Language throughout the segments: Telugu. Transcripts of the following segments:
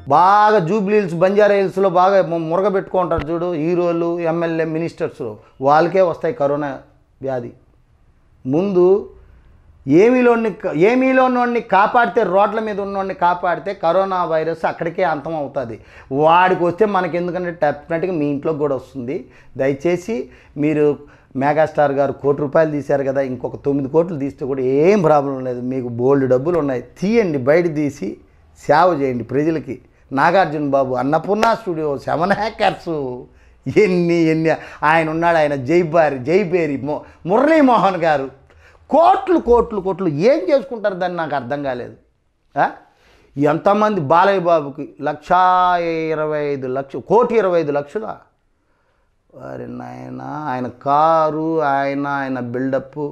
బాగా జూబ్లీ హిల్స్ బంజారా హిల్స్లో బాగా ము- మురగ పెట్టుకుంటారు చూడు హీరోలు ఎమ్మెల్యే మినిస్టర్స్ వాళ్ళకే వస్తాయి కరోనా వ్యాధి ముందు ఏమీలోని ఏమీలోని కాపాడితే రోడ్ల మీద ఉన్నోడిని కాపాడితే కరోనా వైరస్ అక్కడికే అంతం అవుతుంది వాడికి వస్తే మనకి ఎందుకంటే డెఫినెట్గా మీ ఇంట్లోకి కూడా వస్తుంది దయచేసి మీరు మెగాస్టార్ గారు కోటి రూపాయలు తీశారు కదా ఇంకొక తొమ్మిది కోట్లు తీస్తే కూడా ఏం ప్రాబ్లం లేదు మీకు బోల్డ్ డబ్బులు ఉన్నాయి తీయండి బయట తీసి సేవ చేయండి ప్రజలకి Nagarjuna Babu Annapurna studio seven acres ఎన్ని ఎన్ని ఆయన ఉన్నాడు ఆయన జైబారి జైబేరి మో మురళీమోహన్ గారు కోట్లు కోట్లు కోట్లు ఏం చేసుకుంటారు దాన్ని నాకు అర్థం కాలేదు ఆ? ఎంతమంది బాలయ్య బాబుకి లక్షా ఇరవై ఐదు లక్ష కోటి ఇరవై ఐదు లక్షలా వారి నాయన ఆయన కారు ఆయన ఆయన బిల్డప్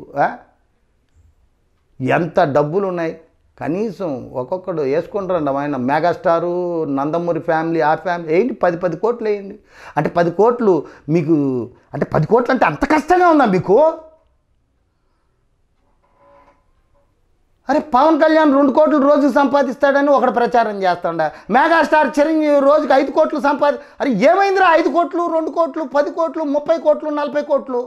ఎంత డబ్బులు ఉన్నాయి కనీసం ఒక్కొక్కడు వేసుకుంటారండి ఆయన మెగాస్టారు నందమూరి ఫ్యామిలీ ఆ ఫ్యామిలీ ఏంటి పది పది కోట్లు వేయండి అంటే పది కోట్లు మీకు అంటే పది కోట్లు అంటే అంత కష్టంగా ఉందా మీకు అరే పవన్ కళ్యాణ్ రెండు కోట్లు రోజు సంపాదిస్తాడని ఒకడు ప్రచారం చేస్తాడ మెగాస్టార్ చిరంజీవి రోజుకి ఐదు కోట్లు సంపాది అరే ఏమైందిరా ఐదు కోట్లు రెండు కోట్లు పది కోట్లు ముప్పై కోట్లు నలభై కోట్లు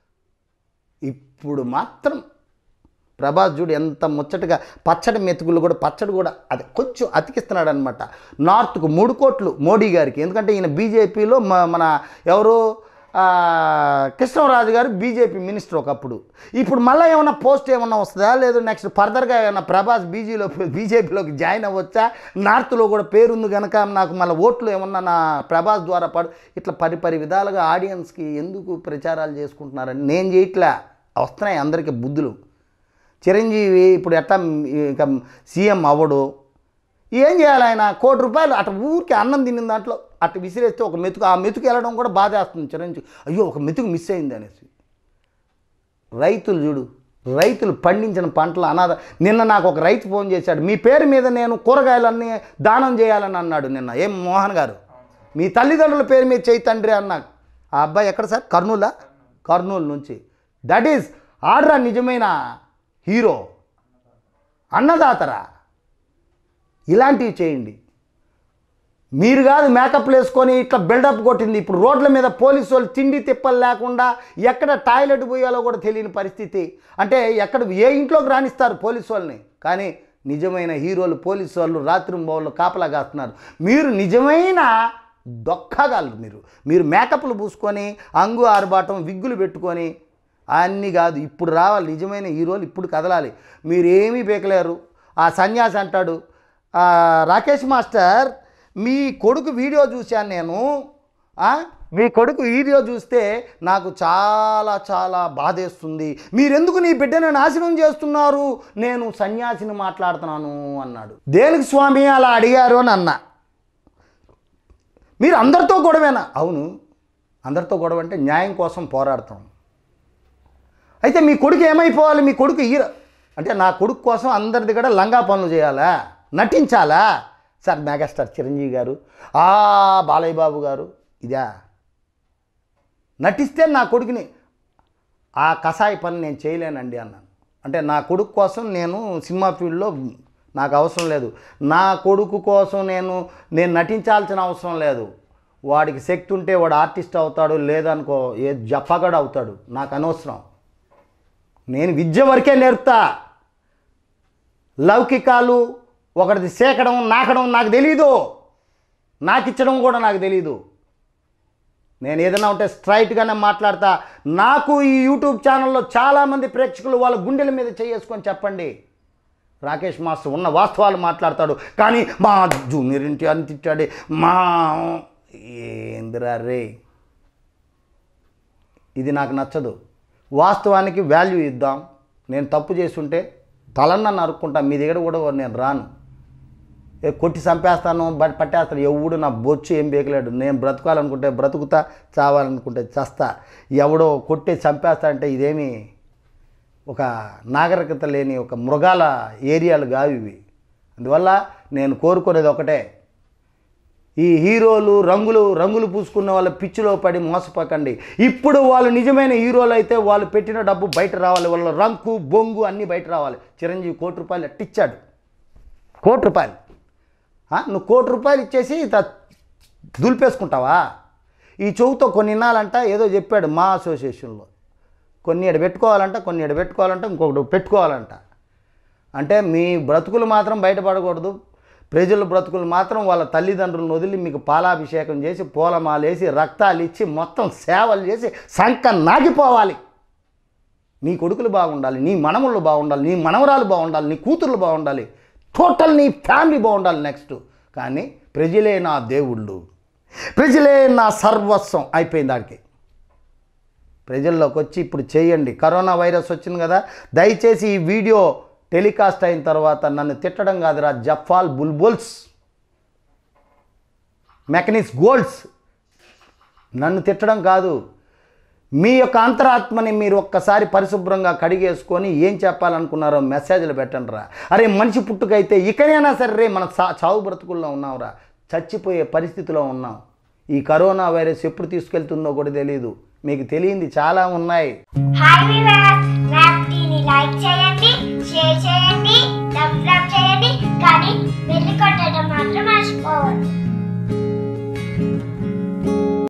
ఇప్పుడు మాత్రం ప్రభాస్ చూడు ఎంత ముచ్చటగా పచ్చడి మెతుకులు కూడా పచ్చడి కూడా అది కొంచెం అతికిస్తున్నాడు అనమాట నార్త్కు మూడు కోట్లు మోడీ గారికి ఎందుకంటే ఈయన బీజేపీలో మన ఎవరు ఆ, కృష్ణరాజు గారు బీజేపీ మినిస్టర్ ఒకప్పుడు ఇప్పుడు మళ్ళీ ఏమన్నా పోస్ట్ ఏమన్నా వస్తుందా లేదు నెక్స్ట్ ఫర్దర్గా ఏమన్నా ప్రభాస్ బీజీలో బీజేపీలోకి జాయిన్ అవ్వచ్చా నార్త్లో కూడా పేరుంది కనుక నాకు మళ్ళీ ఓట్లు ఏమన్నా నా ప్రభాస్ ద్వారా పడు ఇట్లా పరి పరి విధాలుగా ఆడియన్స్కి ఎందుకు ప్రచారాలు చేసుకుంటున్నారని నేను చేయట్లే వస్తున్నాయి అందరికీ బుద్ధులు చిరంజీవి ఇప్పుడు ఎట్లా ఇక సీఎం అవ్వడు ఏం చేయాలి ఆయన కోటి రూపాయలు అటు ఊరికి అన్నం తిన్న దాంట్లో అటు విసిరేస్తే ఒక మెతుకు ఆ మెతుకు వెళ్ళడం కూడా బాధేస్తుంది చిరంజీవి అయ్యో ఒక మెతుకు మిస్ అయింది అనేసి రైతులు చూడు రైతులు పండించిన పంటలు అనాథ నిన్న నాకు ఒక రైతు ఫోన్ చేశాడు మీ పేరు మీద నేను కూరగాయలన్నీ దానం చేయాలని అన్నాడు నిన్న ఏం మోహన్ గారు మీ తల్లిదండ్రుల పేరు మీద చేయి తండ్రి అన్నా ఆ అబ్బాయి ఎక్కడ సార్ కర్నూలా కర్నూలు నుంచి దట్ ఈస్ ఆర్డరా నిజమైన హీరో అన్నదాతరా ఇలాంటివి చేయండి మీరు కాదు మేకప్లు వేసుకొని ఇట్లా బిల్డప్ కొట్టింది ఇప్పుడు రోడ్ల మీద పోలీసు వాళ్ళు తిండి తిప్పలు లేకుండా ఎక్కడ టాయిలెట్ పోయాలో కూడా తెలియని పరిస్థితి అంటే ఎక్కడ ఏ ఇంట్లోకి రాణిస్తారు పోలీసు వాళ్ళని కానీ నిజమైన హీరోలు పోలీసు వాళ్ళు రాత్రి బౌళ్ళు కాపలా కాస్తున్నారు మీరు నిజమైన దొక్కగలరు మీరు మీరు మేకప్లు పూసుకొని అంగు ఆర్బాటం విగ్గులు పెట్టుకొని అన్నీ కాదు ఇప్పుడు రావాలి నిజమైన హీరోలు ఇప్పుడు కదలాలి మీరేమీ పీకలేరు ఆ సన్యాసి అంటాడు "ఆ, రాకేష్ మాస్టర్ మీ కొడుకు వీడియో చూశాను నేను ఆ, మీ కొడుకు వీడియో చూస్తే నాకు చాలా చాలా బాధేస్తుంది మీరెందుకు నీ బిడ్డను నాశనం చేస్తున్నారు నేను సన్యాసిని మాట్లాడుతున్నాను అన్నాడు దేనికి స్వామి అలా అడిగారు అని అన్నా మీరు అందరితో గొడవేనా అవును అందరితో గొడవ అంటే న్యాయం కోసం పోరాడతాం అయితే మీ కొడుకు ఏమైపోవాలి మీ కొడుకు హీరో అంటే నా కొడుకు కోసం అందరి దగ్గర లంగా పనులు చేయాలా నటించాలా సార్ మెగాస్టార్ చిరంజీవి గారు ఆ బాలయ్య బాబు గారు ఇదా నటిస్తే నా కొడుకుని ఆ కషాయ పని నేను చేయలేనండి అన్నాను అంటే నా కొడుకు కోసం నేను సినిమా ఫీల్డ్లో నాకు అవసరం లేదు నా కొడుకు కోసం నేను నేను నటించాల్సిన అవసరం లేదు వాడికి శక్తి ఉంటే వాడు ఆర్టిస్ట్ అవుతాడు లేదనుకో ఏ జప్పగడు అవుతాడు నాకు అనవసరం నేను విద్య వరకే నేర్పుతా లౌకికాలు ఒకటిది సేకడం నాకడం నాకు తెలీదు నాకు ఇచ్చడం కూడా నాకు తెలీదు నేను ఏదైనా ఉంటే స్ట్రైట్గానే మాట్లాడతా నాకు ఈ యూట్యూబ్ ఛానల్లో చాలామంది ప్రేక్షకులు వాళ్ళ గుండెల మీద చేసుకొని చెప్పండి రాకేష్ మాస్టర్ ఉన్న వాస్తవాలు మాట్లాడతాడు కానీ మా జూనియర్ ఇంటి అని తిట్టాడే మా ఏందిరా రే ఇది నాకు నచ్చదు వాస్తవానికి వాల్యూ ఇద్దాం నేను తప్పు చేస్తుంటే తలన్న నరుక్కుంటా మీ దగ్గర కూడా నేను రాను ఏ కొట్టి చంపేస్తాను బట్ పట్టేస్తాను ఎవడు నా బొచ్చు ఏం బేకలేడు నేను బ్రతకాలనుకుంటే బ్రతుకుతా చావాలనుకుంటే చస్తా ఎవడో కొట్టి చంపేస్తా అంటే ఇదేమి ఒక నాగరికత లేని ఒక మృగాల ఏరియాలు కావు ఇవి అందువల్ల నేను కోరుకునేది ఒకటే ఈ హీరోలు రంగులు రంగులు పూసుకున్న వాళ్ళ పిచ్చిలో పడి మోసపోకండి ఇప్పుడు వాళ్ళు నిజమైన హీరోలు అయితే వాళ్ళు పెట్టిన డబ్బు బయట రావాలి వాళ్ళ రంకు బొంగు అన్నీ బయట రావాలి చిరంజీవి కోటి రూపాయలు ఎట్టిచ్చాడు కోటి రూపాయలు ఆ? నువ్వు కోటి రూపాయలు ఇచ్చేసి త- దులిపేసుకుంటావా ఈ చెవుతో కొన్ని ఇన్నాలంట ఏదో చెప్పాడు మా అసోసియేషన్లో కొన్ని ఎడ పెట్టుకోవాలంట కొన్ని ఎడ పెట్టుకోవాలంట ఇంకొకటి పెట్టుకోవాలంట అంటే మీ బ్రతుకులు మాత్రం బయటపడకూడదు ప్రజల బ్రతుకులు మాత్రం వాళ్ళ తల్లిదండ్రులను వదిలి మీకు పాలాభిషేకం చేసి పూలమాలేసి రక్తాలు ఇచ్చి మొత్తం సేవలు చేసి సంక నాగిపోవాలి నీ కొడుకులు బాగుండాలి నీ మనములు బాగుండాలి నీ మనవరాలు బాగుండాలి నీ కూతుర్లు బాగుండాలి టోటల్ నీ ఫ్యామిలీ బాగుండాలి నెక్స్ట్ కానీ ప్రజలే నా దేవుళ్ళు ప్రజలే నా సర్వస్వం అయిపోయింది దానికి ప్రజల్లోకి వచ్చి ఇప్పుడు చేయండి కరోనా వైరస్ వచ్చింది కదా దయచేసి ఈ వీడియో టెలికాస్ట్ అయిన తర్వాత నన్ను తిట్టడం కాదురా జఫాల్ బుల్బుల్స్ మెకనిక్స్ గోల్డ్స్ నన్ను తిట్టడం కాదు మీ యొక్క అంతరాత్మని మీరు ఒక్కసారి పరిశుభ్రంగా కడిగేసుకొని ఏం చెప్పాలనుకున్నారో మెసేజ్లు పెట్టండి రా అరే మనిషి పుట్టుకైతే ఇకనైనా సరే రే మన సా చావు బ్రతుకుల్లో ఉన్నాంరా చచ్చిపోయే పరిస్థితిలో ఉన్నాం ఈ కరోనా వైరస్ ఎప్పుడు తీసుకెళ్తుందో కూడా తెలియదు మీకు తెలియంది చాలా ఉన్నాయి హాయ్ వివర్